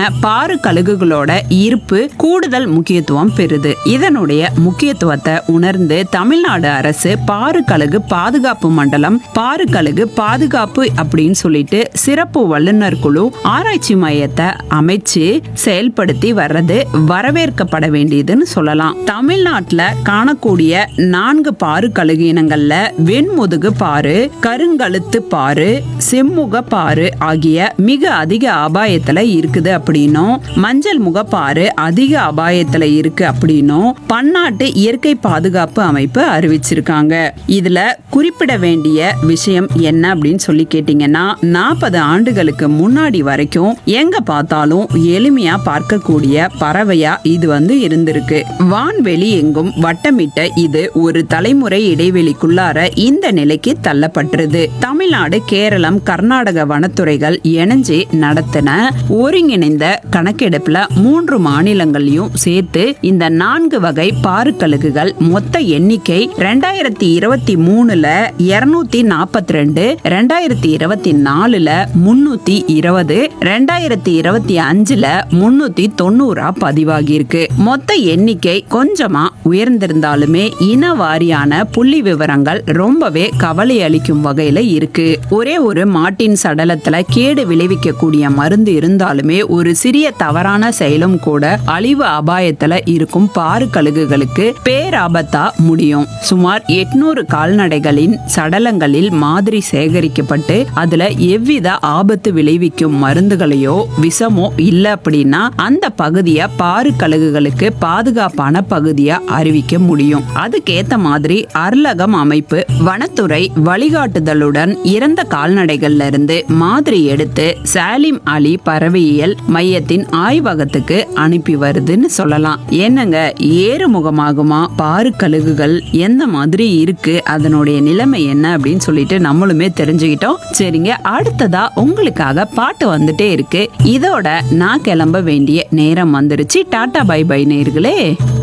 பாரு கழுகுகளோட இருப்பு கூடுதல் முக்கியத்துவம் பெறுது இதனுடைய முக்கியத்துவத்தை உணர்ந்து தமிழ்நாடு அரசு பாரு கழுகு பாதுகாப்பு மண்டலம் பாரு கழுகு பாதுகாப்பு அப்படின்னு சொல்லிட்டு சிறப்பு வல்லுநர் குழு ஆராய்ச்சி மையத்தை அமைச்சு செயல்படுத்தி வர்றது வரவேற்கப்பட வேண்டியதுன்னு சொல்லலாம் தமிழ்நாட்டுல காணக்கூடிய நான்கு பாரு கழுகு இனங்கள்ல வெண்முதுகு பாரு கருங்கழுத்து பாரு செம்முக பாரு ஆகிய மிக அதிக அபாயத்துல இருக்குது அப்படின்னும் மஞ்சள் முகப்பாறு அதிக அபாயத்துல இருக்கு அப்படின்னும் பன்னாட்டு இயற்கை பாதுகாப்பு அமைப்பு அறிவிச்சிருக்காங்க இதுல குறிப்பிட வேண்டிய விஷயம் என்ன அப்படின்னு சொல்லி கேட்டீங்கன்னா நாற்பது ஆண்டுகளுக்கு முன்னாடி வரைக்கும் எங்க பார்த்தாலும் எளிமையா பார்க்கக்கூடிய பறவையா இது வந்து இருந்திருக்கு வான்வெளி எங்கும் வட்டமிட்ட இது ஒரு தலைமுறை இடைவெளிக்குள்ளார இந்த நிலைக்கு தள்ளப்பட்டிருது தமிழ்நாடு கேரளம் கர்நாடக வனத்துறைகள் இணைஞ்சு நடத்தின ஒருங்கிணைந்த கணக்கெடுப்புல மூன்று மாநிலங்களையும் சேர்த்து இந்த நான்கு வகை பாருக்கழுகுகள் மொத்த எண்ணிக்கை ரெண்டாயிரத்தி இருபத்தி மூணுல இருநூத்தி நாற்பத்தி ரெண்டு ரெண்டாயிரத்தி இருபத்தி நாலுல முன்னூத்தி இருபது ரெண்டாயிரத்தி இருபத்தி அஞ்சுல முன்னூத்தி தொண்ணூறா பதிவாகியிருக்கு மொத்த எண்ணிக்கை கொஞ்சமா உயர்ந்திருந்தாலுமே இன வாரியான புள்ளி விவரங்கள் ரொம்பவே கவலை அளிக்கும் வகையில இருக்கு ஒரே ஒரு மாட்டின் சடலத்துல கேடு விளைவிக்கக்கூடிய மருந்து இருந்தாலுமே ஒரு சிறிய தவறான செயலும் கூட அழிவு அபாயத்துல இருக்கும் பாரு கழுகுகளுக்கு பேராபத்தா முடியும் சுமார் எட்நூறு கால்நடைகளின் சடலங்களில் மாதிரி சேகரிக்கப்பட்டு அதுல எவ்வித ஆபத்து விளைவிக்கும் மருந்துகளையோ விஷமோ இல்ல அப்படின்னா அந்த பகுதியை பாரு கழுகுகளுக்கு பாதுகாப்பான பகுதியா அறிவிக்க முடியும் அதுக்கேத்த மாதிரி அர்லகம் அமைப்பு வனத்துறை வழிகாட்டுதலுடன் இறந்த கால்நடைகள்ல இருந்து மாதிரி எடுத்து சாலிம் அலி பறவையியல் மையத்தின் ஆய்வகத்துக்கு அனுப்பி வருதுன்னு சொல்லலாம் என்னங்க ஏறுமுகமாகுமா பாரு கழுகுகள் எந்த மாதிரி இருக்கு அதனுடைய நிலைமை என்ன அப்படின்னு சொல்லிட்டு நம்மளுமே தெரிஞ்சுக்கிட்டோம் சரிங்க அடுத்ததா உங்களுக்காக பாட்டு வந்துட்டே இருக்கு இதோட நான் கிளம்ப வேண்டிய நேரம் வந்துருச்சு டாடா பை பை நேர்களே